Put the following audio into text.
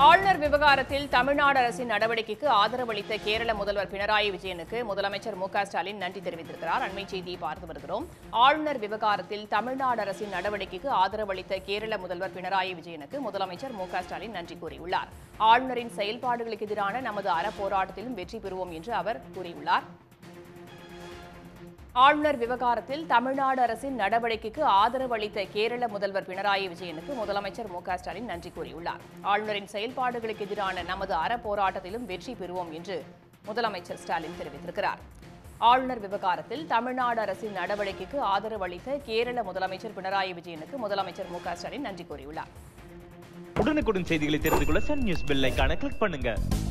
ஆளுநர் விவகாரத்தில் தமிழ்நாடு அரசின் நடவடிக்கைக்கு ஆதரவு அளித்த கேரள முதல்வர் பினராயி விஜயனுக்கு முதலமைச்சர் மு க ஸ்டாலின் நன்றி தெரிவித்திருக்கிறார் அண்மை செய்தியை பார்த்து வருகிறோம் ஆளுநர் விவகாரத்தில் தமிழ்நாடு அரசின் நடவடிக்கைக்கு ஆதரவு அளித்த கேரள முதல்வர் பினராயி விஜயனுக்கு முதலமைச்சர் மு க ஸ்டாலின் நன்றி கூறியுள்ளார் ஆளுநரின் செயல்பாடுகளுக்கு எதிரான நமது அறப்போராட்டத்திலும் வெற்றி பெறுவோம் என்று அவர் கூறியுள்ளார் ஆளுநர் விவகாரத்தில் தமிழ்நாடு அரசின் நடவடிக்கைக்கு ஆதரவு அளித்த கேரள முதல்வர் பினராயி விஜயனுக்கு முதலமைச்சர் மு க ஸ்டாலின் நன்றி கூறியுள்ளார் ஆளுநரின் செயல்பாடுகளுக்கு எதிரான நமது அறப்போராட்டத்திலும் வெற்றி பெறுவோம் என்று முதலமைச்சர் ஸ்டாலின் தெரிவித்திருக்கிறார் ஆளுநர் விவகாரத்தில் தமிழ்நாடு அரசின் நடவடிக்கைக்கு ஆதரவு அளித்த கேரள முதலமைச்சர் பினராயி விஜயனுக்கு முதலமைச்சர் மு க ஸ்டாலின் நன்றி கூறியுள்ளார் உடனுக்குடன் செய்திகளை தெரிந்து கொள்ள சன் நியூஸ் பெல் ஐகானை கிளிக் பண்ணுங்க